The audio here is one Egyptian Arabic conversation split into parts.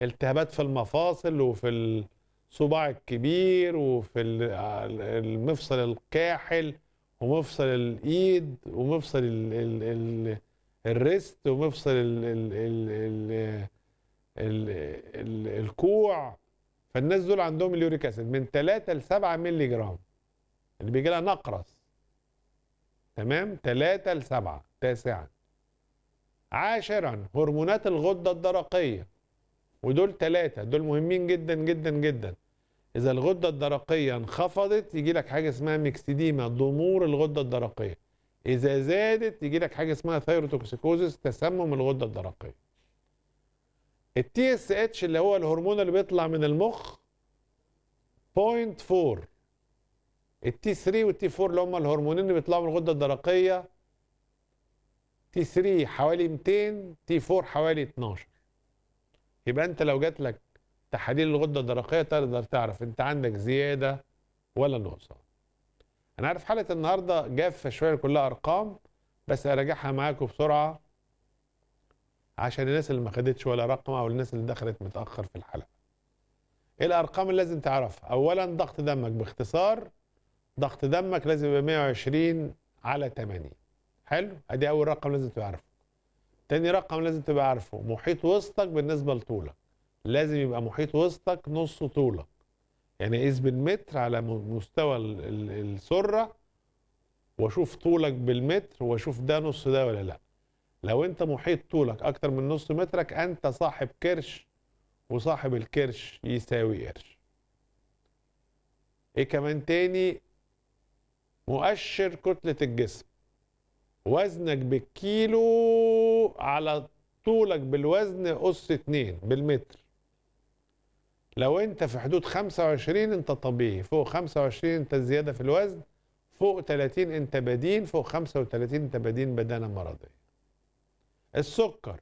التهابات في المفاصل وفي الصباع الكبير وفي ال- المفصل الكاحل ومفصل الايد ومفصل ال ال ال الريست ومفصل ال ال ال ال ال ال الكوع فالناس دول عندهم اليوريك اسيد من 3 ل 7 مللي جرام اللي بيجي لها نقرس تمام 3 ل 7 تاسعا عاشرا هرمونات الغده الدرقيه ودول ثلاثه دول مهمين جدا جدا جدا اذا الغده الدرقيه انخفضت يجي لك حاجه اسمها ميكسيديما ضمور الغده الدرقيه اذا زادت يجي لك حاجه اسمها ثيروتوكسيكوزيس تسمم الغده الدرقيه التي اس اتش اللي هو الهرمون اللي بيطلع من المخ 0.4 التي 3 والتي 4 اللي هم الهرمونين اللي بيطلعوا من الغده الدرقيه تي 3 حوالي 200 تي 4 حوالي 12 يبقى انت لو جات لك تحاليل الغده الدرقيه تقدر تعرف انت عندك زياده ولا نقصان انا عارف حلقه النهارده جافه شويه كلها ارقام بس اراجعها معاكم بسرعه عشان الناس اللي ما خدتش ولا رقم او الناس اللي دخلت متاخر في الحلقه ايه الارقام اللي لازم تعرفها اولا ضغط دمك باختصار ضغط دمك لازم يبقى 120 على 80 حلو ادي اول رقم لازم تعرفه تاني رقم لازم تبقى عارفه محيط وسطك بالنسبه لطولك لازم يبقى محيط وسطك نص طولك يعني قيس بالمتر على م- مستوى ال- ال- السره واشوف طولك بالمتر واشوف ده نص ده ولا لا لو انت محيط طولك اكتر من نص مترك انت صاحب كرش وصاحب الكرش يساوي قرش ايه كمان تاني مؤشر كتلة الجسم وزنك بالكيلو على طولك بالوزن أس اتنين بالمتر لو انت في حدود 25 انت طبيعي فوق 25 انت زيادة في الوزن فوق 30 انت بدين فوق 35 انت بدين بدانة مرضية السكر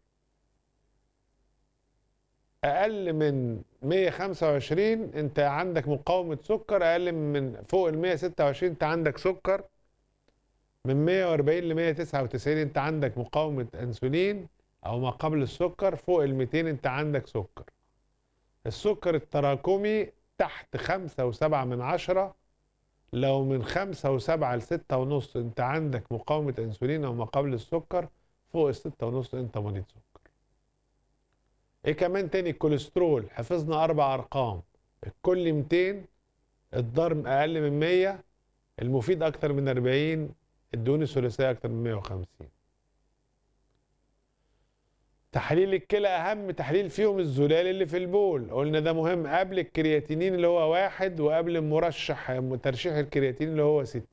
اقل من 125 انت عندك مقاومة سكر اقل من فوق ال 126 انت عندك سكر من 140 ل 199 انت عندك مقاومة انسولين او ما قبل السكر فوق ال 200 انت عندك سكر السكر التراكمي تحت خمسة وسبعة من عشرة لو من خمسة وسبعة لستة ونص انت عندك مقاومة انسولين او ما قبل السكر فوق الستة ونص انت مريض سكر ايه كمان تاني الكوليسترول حفظنا اربع ارقام الكل 200 الضرب اقل من 100 المفيد اكتر من 40 الدهون الثلاثيه اكتر من 150 تحليل الكلى اهم تحليل فيهم الزلال اللي في البول قلنا ده مهم قبل الكرياتينين اللي هو واحد وقبل مرشح ترشيح الكرياتين اللي هو 60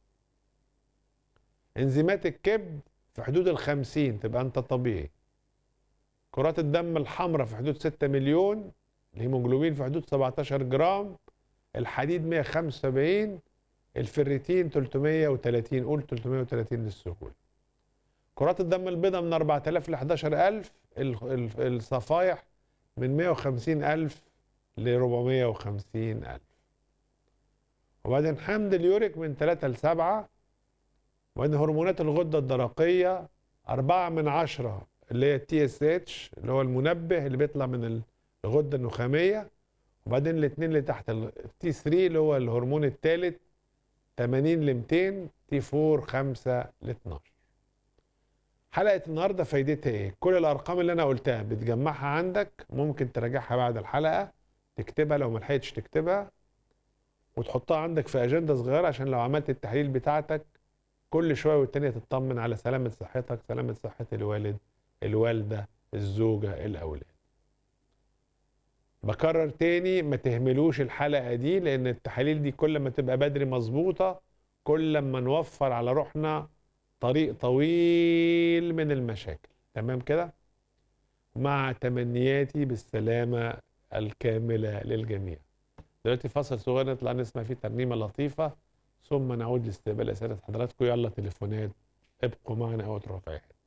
انزيمات الكبد في حدود ال 50 تبقى انت طبيعي كرات الدم الحمراء في حدود 6 مليون الهيموجلوبين في حدود 17 جرام الحديد 175 الفريتين 330 قول 330 للسهوله كرات الدم البيضاء من 4000 ل 11000 ال- ال- الصفايح من 150000 ل 450000 وبعدين حمض اليوريك من 3 ل 7 وبعدين هرمونات الغده الدرقيه 4 من 10 اللي هي التي اس اتش اللي هو المنبه اللي بيطلع من الغده النخاميه وبعدين الاثنين اللي تحت التي 3 اللي هو الهرمون الثالث 80 ل 200 تي 4 5 ل 12 حلقه النهارده فايدتها ايه كل الارقام اللي انا قلتها بتجمعها عندك ممكن تراجعها بعد الحلقه تكتبها لو ما لحقتش تكتبها وتحطها عندك في اجنده صغيره عشان لو عملت التحليل بتاعتك كل شويه والتانيه تطمن على سلامه صحتك سلامه صحه الوالد الوالده الزوجه الاولاد بكرر تاني ما تهملوش الحلقه دي لان التحاليل دي كل ما تبقى بدري مظبوطه كل ما نوفر على روحنا طريق طويل من المشاكل تمام كده مع تمنياتي بالسلامه الكامله للجميع دلوقتي فاصل صغير نطلع نسمع فيه ترنيمه لطيفه ثم نعود لاستقبال اسئله حضراتكم يلا تليفونات ابقوا معنا او تروحوا في اي حته